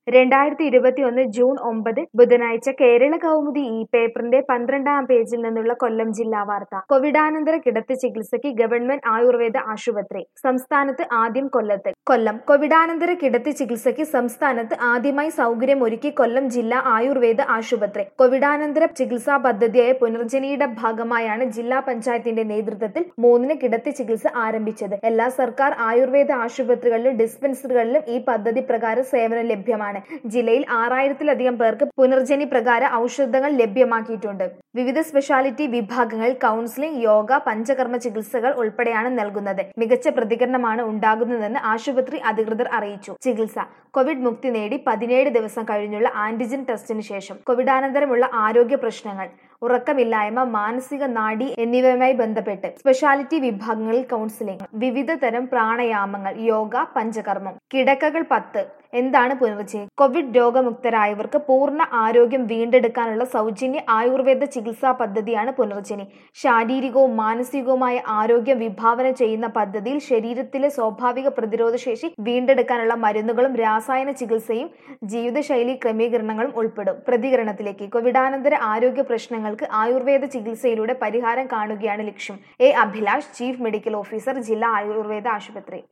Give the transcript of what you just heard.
രണ്ടായിരത്തി ഇരുപത്തിയൊന്ന് ജൂൺ ഒമ്പത് ബുധനാഴ്ച കേരള കൗമുദി ഈ പേപ്പറിന്റെ പന്ത്രണ്ടാം പേജിൽ നിന്നുള്ള കൊല്ലം ജില്ലാ വാർത്ത കോവിഡാനന്തര കിടത്തി ചികിത്സയ്ക്ക് ഗവൺമെന്റ് ആയുർവേദ ആശുപത്രി സംസ്ഥാനത്ത് ആദ്യം കൊല്ലത്ത് കൊല്ലം കോവിഡാനന്തര കിടത്തി ചികിത്സയ്ക്ക് സംസ്ഥാനത്ത് ആദ്യമായി സൗകര്യമൊരുക്കി കൊല്ലം ജില്ലാ ആയുർവേദ ആശുപത്രി കോവിഡാനന്തര ചികിത്സാ പദ്ധതിയായ പുനർജനിയുടെ ഭാഗമായാണ് ജില്ലാ പഞ്ചായത്തിന്റെ നേതൃത്വത്തിൽ മൂന്നിന് കിടത്തി ചികിത്സ ആരംഭിച്ചത് എല്ലാ സർക്കാർ ആയുർവേദ ആശുപത്രികളിലും ഡിസ്പെൻസറികളിലും ഈ പദ്ധതി പ്രകാരം സേവനം ലഭ്യമാണ് ജില്ലയിൽ ആറായിരത്തിലധികം പേർക്ക് പുനർജനി പ്രകാര ഔഷധങ്ങൾ ലഭ്യമാക്കിയിട്ടുണ്ട് വിവിധ സ്പെഷ്യാലിറ്റി വിഭാഗങ്ങളിൽ കൗൺസിലിംഗ് യോഗ പഞ്ചകർമ്മ ചികിത്സകൾ ഉൾപ്പെടെയാണ് നൽകുന്നത് മികച്ച പ്രതികരണമാണ് ഉണ്ടാകുന്നതെന്ന് ആശുപത്രി അധികൃതർ അറിയിച്ചു ചികിത്സ കോവിഡ് മുക്തി നേടി പതിനേഴ് ദിവസം കഴിഞ്ഞുള്ള ആന്റിജൻ ടെസ്റ്റിന് ശേഷം കോവിഡാനന്തരമുള്ള ആരോഗ്യ പ്രശ്നങ്ങൾ ഉറക്കമില്ലായ്മ മാനസിക നാഡി എന്നിവയുമായി ബന്ധപ്പെട്ട് സ്പെഷ്യാലിറ്റി വിഭാഗങ്ങളിൽ കൗൺസിലിംഗ് വിവിധ തരം പ്രാണായാമങ്ങൾ യോഗ പഞ്ചകർമ്മം കിടക്കകൾ പത്ത് എന്താണ് പുനർജനി കോവിഡ് രോഗമുക്തരായവർക്ക് പൂർണ്ണ ആരോഗ്യം വീണ്ടെടുക്കാനുള്ള സൗജന്യ ആയുർവേദ ചികിത്സാ പദ്ധതിയാണ് പുനർജനി ശാരീരികവും മാനസികവുമായ ആരോഗ്യം വിഭാവന ചെയ്യുന്ന പദ്ധതിയിൽ ശരീരത്തിലെ സ്വാഭാവിക പ്രതിരോധ ശേഷി വീണ്ടെടുക്കാനുള്ള മരുന്നുകളും രാസായന ചികിത്സയും ജീവിതശൈലി ക്രമീകരണങ്ങളും ഉൾപ്പെടും പ്രതികരണത്തിലേക്ക് കോവിഡാനന്തര ആരോഗ്യ പ്രശ്നങ്ങൾക്ക് ആയുർവേദ ചികിത്സയിലൂടെ പരിഹാരം കാണുകയാണ് ലക്ഷ്യം A Abhilash chief medical officer ജില്ലാ ആയുർവേദ ആശുപത്രി